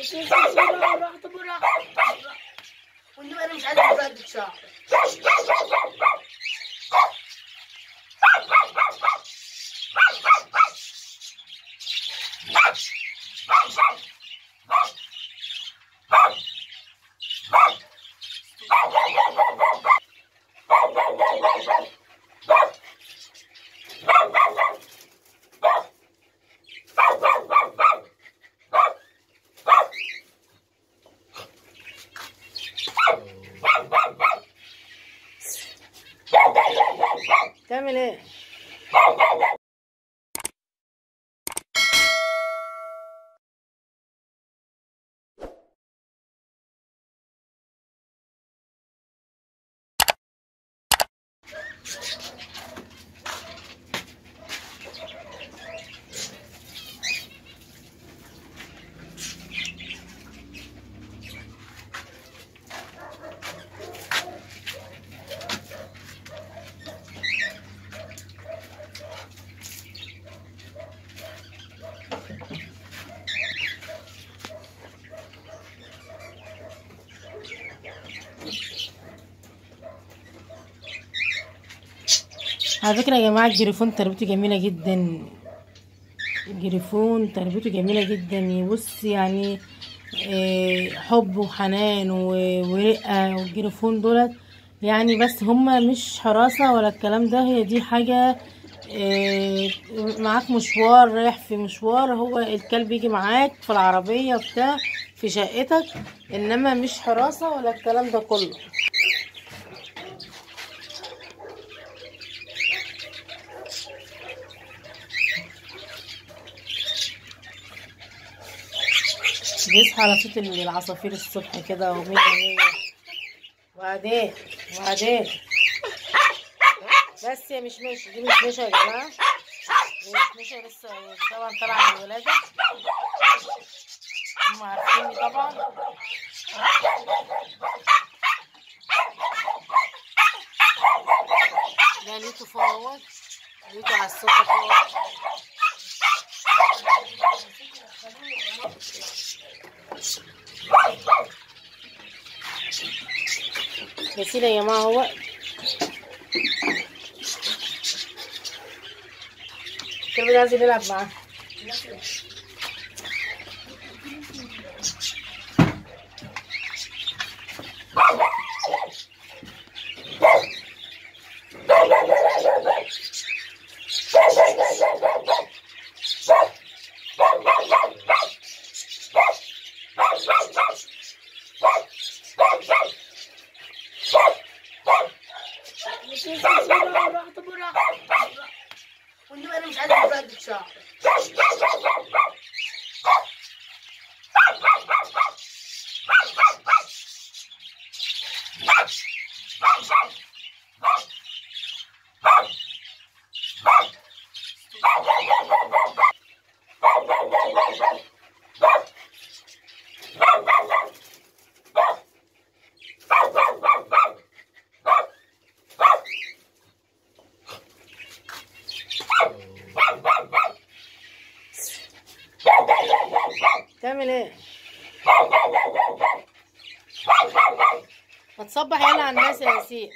بس بس بس براحة براحة والنبي انا مش عايز ابدل شعر تعمل ايه على فكرة يا جماعة الجريفون تربيته جميلة جدا الجريفون تربيته جميلة جدا يبص يعني آه، حب وحنان و- ورقة والجريفون دولت يعني بس هما مش حراسة ولا الكلام ده هي دي حاجة آه، معاك مشوار رايح في مشوار هو الكلب يجي معاك في العربية بتاع في شقتك انما مش حراسة ولا الكلام ده كله بيصحى على صوت العصافير الصبح كده ومية مية وبعدين وبعدين بس يا مش ماشي دي مش ماشي يا جماعة دي مش ماشي لسه طبعا طالعة من الولادة هم عارفيني طبعا ده ليتو فوق اهوت ليتو على السطح فوق ياسين يا جماعة هو الكلب ده عايز يلعب معاه بس بس بس براحة براحة والنبي انا مش عايز ابدل شعر تعمل ايه ما تصبح يلا على الناس يا ياسين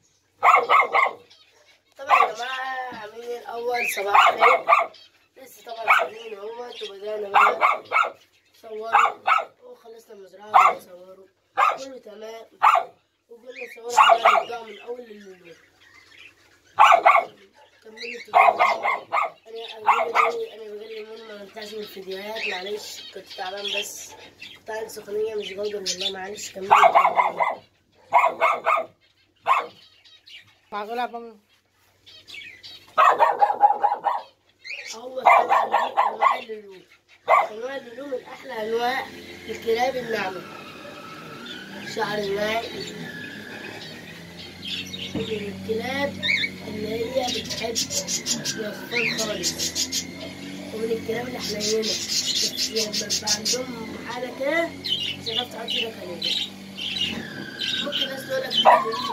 طبعا يا جماعة عاملين إيه الأول صباح الخير لسه طبعا شغالين اهوت وبدأنا بقى صوروا وخلصنا المزرعة وصوروا كله تمام وقلنا نصور على نبدأ من أول للولود كملوا التجربة أنا أنا بقالي أنا بقالي يومين ما بنتعش من الفيديوهات معلش كنت تعبان بس كنت عندي سخونية مش بقدر والله معلش كملوا التجربة معقول عبام هو طبعا دي انواع اللولو انواع اللولو من احلى انواع الكلاب الناعمه شعر الناعم من الكلاب اللي هي بتحب الاطفال خالص ومن الكلاب الحنينه لما يبقى عندهم حاله كده مش هتعرف تحط ايدك عليها ممكن ناس تقول لك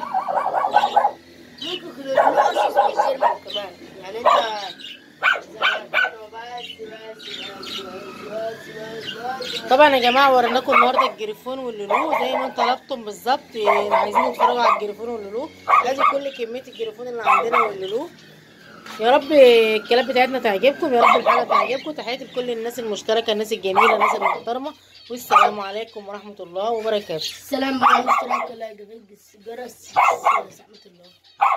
ممكن كانوا يعملوا اصلا في الجيم كمان يعني انت زي ما كانوا بس بس بس بس بس طبعا يا جماعه وريناكم النهارده الجريفون واللولو زي ما انتوا طلبتم بالظبط يعني عايزين تتفرجوا على الجريفون واللولو ادي كل كميه الجريفون اللي عندنا واللولو يا رب الكلاب بتاعتنا تعجبكم يا رب الحلقه تعجبكم تحياتي لكل الناس المشتركه الناس الجميله الناس المحترمه والسلام عليكم ورحمه الله وبركاته السلام عليكم ورحمة الله وبركاته جرس رحمة الله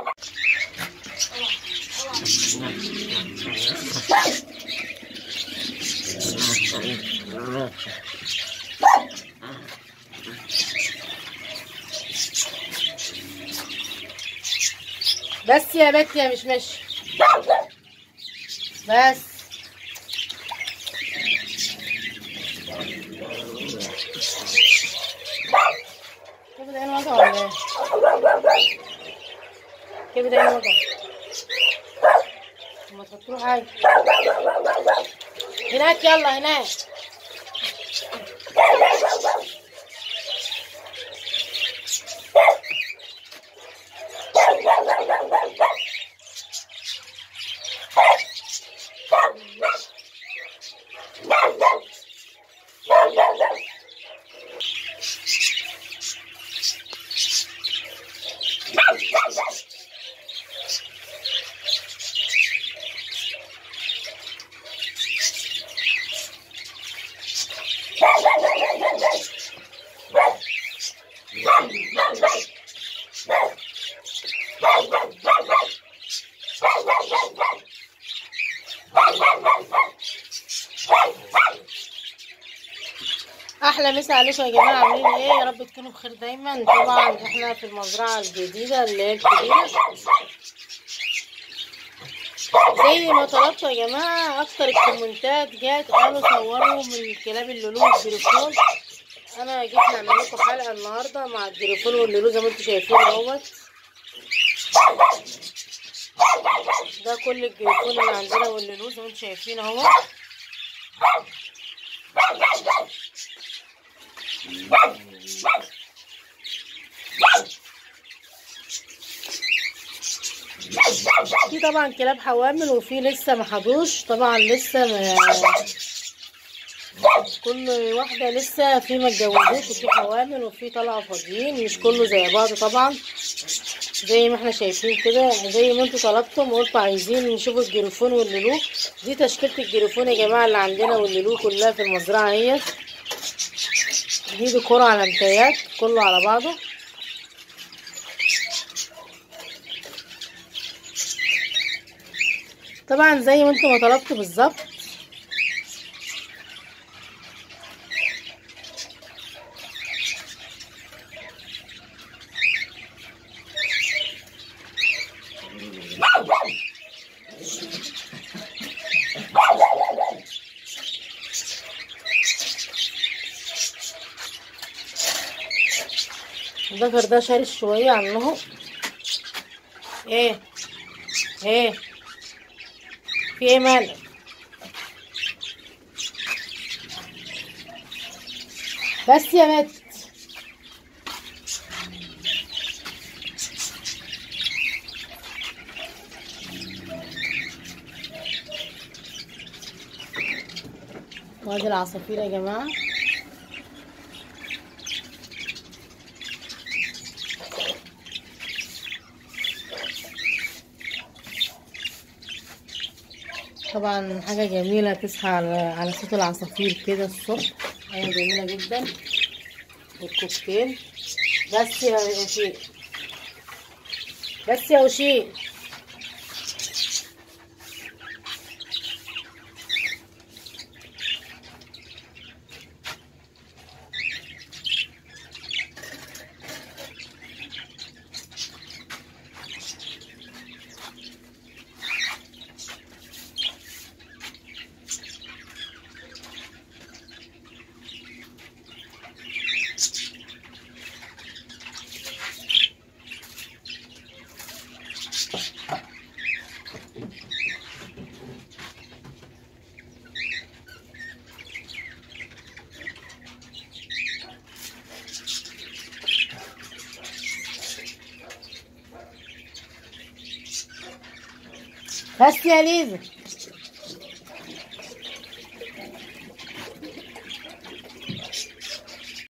بس يا بت يا مش ماشي بس كيف ده عين وجع ولا ايه؟ كيف ده عين وجع؟ ما تحطوا له حاجة هناك يلا هناك احلى مسا عليكم يا جماعه عاملين ايه يا رب تكونوا بخير دايما طبعا احنا في المزرعه الجديده اللي هي الكبيره زي ما طلبتوا يا جماعه اكتر الكومنتات جات قالوا صوروا من الكلاب اللولو والجريفون انا جيت نعمل لكم حلقه النهارده مع الجريفون واللولو زي ما انتم شايفين اهوت ده كل الجريفون اللي عندنا واللولو زي ما انتم شايفين اهوت في طبعا كلاب حوامل وفي لسه ما حضوش طبعا لسه ما كل واحدة لسه في ما اتجوزوش وفي حوامل وفي طالعة فاضيين مش كله زي بعض طبعا زي ما احنا شايفين كده زي ما انتوا طلبتم قلتوا عايزين نشوف الجريفون واللولو دي تشكيلة الجريفون يا جماعة اللي عندنا واللولو كلها في المزرعة اهيت دي ديكور على متايات كله على بعضه طبعا زي ما انتوا ما طلبتوا بالظبط الذكر ده شرس شوية عنهم ايه ايه في ايه مالك بس يا مت وادي العصافير يا جماعه طبعا حاجة جميلة تصحى على على صوت العصافير كده الصبح حاجة جميلة جدا والكوكتيل بس يا وشيء بس يا وشيء بس يا ليزا